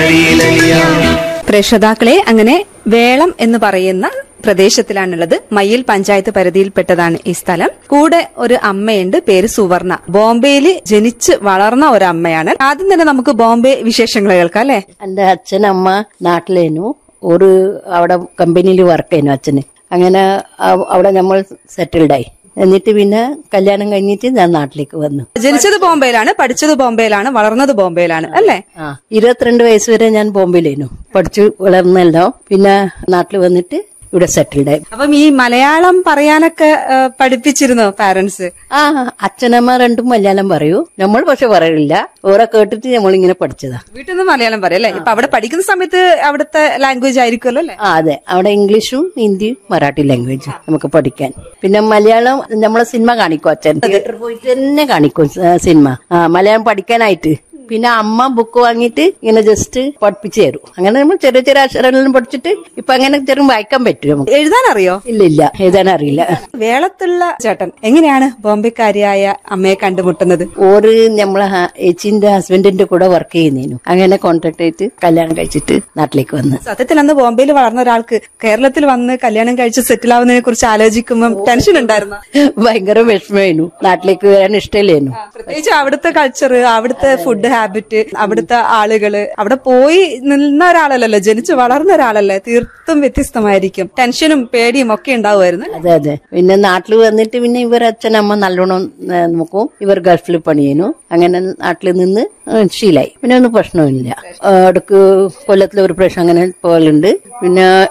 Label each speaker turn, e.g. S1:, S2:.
S1: ലളിലളിയാം
S2: പ്രേക്ഷതാക്കളെ അങ്ങനെ വേളം എന്ന് പറയുന്ന പ്രദേശത്തിലാണുള്ളത് മയ്യിൽ പഞ്ചായത്ത് പരിധിയിൽപ്പെട്ടതാണ് ഈ സ്ഥലം കൂടെ ഒരു അമ്മയുണ്ട് പേര് സുവർണ ബോംബെയിൽ ജനിച്ച് വളർന്ന ഒരു അമ്മയാണ് ആദ്യം തന്നെ നമുക്ക് ബോംബെ വിശേഷങ്ങൾ കേൾക്കാം അല്ലെ
S3: എന്റെ അച്ഛൻ അമ്മ നാട്ടിലേനു ഒരു അവിടെ കമ്പനിയിൽ വർക്ക് ചെയ്യുന്നു അച്ഛന് അങ്ങനെ അ- അവിടെ നമ്മൾ സെറ്റിൽഡായി എന്നിട്ട് പിന്നെ കല്യാണം കഴിഞ്ഞിട്ട് ഞാൻ നാട്ടിലേക്ക് വന്നു
S2: ജനിച്ചത് ബോംബെയിലാണ് പഠിച്ചത് ബോംബെയിലാണ് വളർന്നത് ബോംബെയിലാണ് അല്ലെ
S3: ആ ഇരുപത്തിരണ്ട് വയസ്സ് വരെ ഞാൻ ബോംബെയിലേനു പഠിച്ചു വളർന്നല്ലോ പിന്നെ നാട്ടിൽ വന്നിട്ട് ഇവിടെ സെറ്റിൽഡായി
S2: അപ്പം ഈ മലയാളം പറയാനൊക്കെ ആ, പഠിപ്പിച്ചിരുന്നോ പാരന്റ്സ്
S3: ആ അച്ഛനമ്മ രണ്ടും മലയാളം പറയൂ നമ്മൾ പക്ഷെ പറയില്ല ഓരോ കേട്ടിട്ട് നമ്മൾ ഇങ്ങനെ പഠിച്ചതാ
S2: വീട്ടിൽ നിന്ന് മലയാളം പറയും അല്ലെ ഇപ്പൊ അവിടെ പഠിക്കുന്ന സമയത്ത് അവിടുത്തെ ലാംഗ്വേജ് ആയിരിക്കുമല്ലോ അല്ലെ
S3: ആ അതെ അവിടെ ഇംഗ്ലീഷും ഹിന്ദിയും മറാഠി ലാംഗ്വേജും നമുക്ക് പഠിക്കാൻ പിന്നെ മലയാളം നമ്മളെ സിനിമ കാണിക്കും അച്ഛൻ തിയേറ്ററിൽ പോയിട്ട് തന്നെ കാണിക്കും സ- സിനിമ ആ മലയാളം പഠിക്കാനായിട്ട് പിന്നെ അമ്മ ബുക്ക് വാങ്ങിയിട്ട് ഇങ്ങനെ ജസ്റ്റ് പഠിപ്പിച്ചു തരും അങ്ങനെ നമ്മൾ ചെറിയ ചെറിയ അക്ഷരങ്ങളും പഠിച്ചിട്ട് ഇപ്പൊ അങ്ങനെ ചെറിയ വായിക്കാൻ പറ്റും നമുക്ക്
S2: എഴുതാൻ അറിയോ
S3: ഇല്ല ഇല്ല എഴുതാൻ അറിയില്ല
S2: വേളത്തുള്ള ചേട്ടൻ എങ്ങനെയാണ് ബോംബെക്കാരിയായ അമ്മയെ കണ്ടുമുട്ടുന്നത്
S3: ഓര് നമ്മളെ ഹ- ചേച്ചിന്റെ ഹസ്ബൻഡിന്റെ കൂടെ വർക്ക് ചെയ്യുന്നതിനു അങ്ങനെ കോൺടാക്ട് ചെയ്തിട്ട് കല്യാണം കഴിച്ചിട്ട് നാട്ടിലേക്ക് വന്ന്
S2: സത്യത്തിൽ അന്ന് ബോംബെയിൽ വളർന്ന ഒരാൾക്ക് കേരളത്തിൽ വന്ന് കല്യാണം കഴിച്ച് സെറ്റിൽ ആവുന്നതിനെ കുറിച്ച് ആലോചിക്കുമ്പോൾ ടെൻഷൻ ഉണ്ടായിരുന്നു
S3: ഭയങ്കര വിഷമമായിരുന്നു നാട്ടിലേക്ക് വരാൻ ഇഷ്ടമില്ലായിരുന്നു
S2: പ്രത്യേകിച്ച് അവിടുത്തെ കൾച്ചർ അവിടുത്തെ ഫുഡ് ഹാബിറ്റ് അവിടുത്തെ ആളുകള് അവിടെ പോയി നിന്ന ഒരാളല്ലല്ലോ ജനിച്ചു വളർന്ന ഒരാളല്ലേ തീർത്തും വ്യത്യസ്തമായിരിക്കും ടെൻഷനും പേടിയും ഒക്കെ ഉണ്ടാവുമായിരുന്നു
S3: അതെ അതെ പിന്നെ നാട്ടിൽ വന്നിട്ട് പിന്നെ ഇവർ അച്ഛനമ്മ നല്ലോണം ഏ, നോക്കും ഇവർ ഗൾഫിൽ പണിയേനു അങ്ങനെ നാട്ടിൽ നിന്ന് ഏ, ശീലായി പിന്നെ ഒന്നും പ്രശ്നമില്ല ഏ, ഇടക്ക് കൊല്ലത്തിൽ ഒരു പ്രാവശ്യം അങ്ങനെ പോകലുണ്ട് പിന്നെ